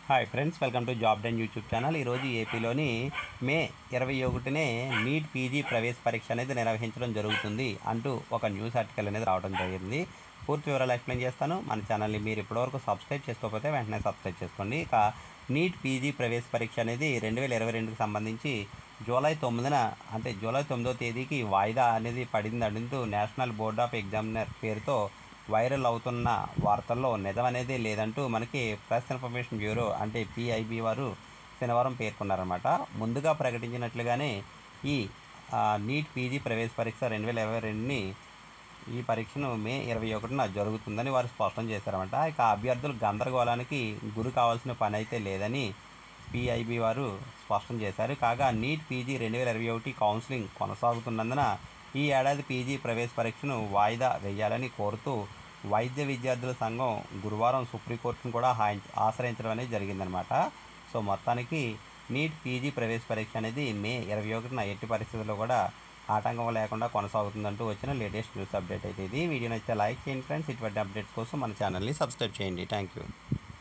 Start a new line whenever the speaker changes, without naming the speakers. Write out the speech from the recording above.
hi friends welcome to job done YouTube channel ఈరోజు ఏపీలోని మే ఇరవై ఒకటినే నీట్ పీజీ ప్రవేశ పరీక్ష అనేది నిర్వహించడం జరుగుతుంది అంటూ ఒక న్యూస్ ఆర్టికల్ అనేది రావడం జరిగింది పూర్తి వివరాలు ఎక్స్ప్లెయిన్ చేస్తాను మన ఛానల్ని మీరు ఇప్పటివరకు సబ్స్క్రైబ్ చేసుకోకపోతే వెంటనే సబ్స్క్రైబ్ చేసుకోండి ఇక నీట్ పీజీ ప్రవేశ పరీక్ష అనేది రెండు వేల ఇరవై రెండుకి సంబంధించి జూలై తొమ్మిదిన అంటే జూలై తొమ్మిదో తేదీకి వాయిదా అనేది పడింది అంటూ నేషనల్ బోర్డ్ ఆఫ్ ఎగ్జామినర్ పేరుతో వైరల్ అవుతున్న వార్తల్లో నిజం అనేది లేదంటూ మనకి ప్రెస్ ఇన్ఫర్మేషన్ బ్యూరో అంటే పిఐబి వారు శనివారం పేర్కొన్నారన్నమాట ముందుగా ప్రకటించినట్లుగానే ఈ ఆ, నీట్ పీజీ ప్రవేశ పరీక్ష రెండు వేల ఇరవై రెండుని ఈ పరీక్షను మే ఇరవై ఒకటిన జరుగుతుందని వారు స్పష్టం చేశారన్నమాట ఇక అభ్యర్థులు గందరగోళానికి గురి కావాల్సిన పని అయితే లేదని పిఐబి వారు స్పష్టం చేశారు కాగా నీట్ పీజీ రెండు వేల ఇరవై ఒకటి కౌన్సిలింగ్ కొనసాగుతున్నందున ఈ ఏడాది పీజీ ప్రవేశ పరీక్షను వాయిదా వేయాలని కోరుతూ వైద్య విద్యార్థుల సంఘం గురువారం సుప్రీంకోర్టును కూడా హాయి- ఆశ్రయించడం అనేది జరిగిందనమాట సో మొత్తానికి నీట్ పీజీ ప్రవేశ పరీక్ష అనేది మే ఇరవై ఒకటిన ఎట్టి పరిస్థితుల్లో కూడా ఆటంకం లేకుండా కొనసాగుతుందంటూ వచ్చిన లేటెస్ట్ న్యూస్ అప్డేట్ అయితే ఇది వీడియో నచ్చితే లైక్ చేయండి ఫ్రెండ్స్ ఇటువంటి అప్డేట్స్ కోసం మన ఛానల్ని సబ్స్క్రైబ్ చేయండి థ్యాంక్ యూ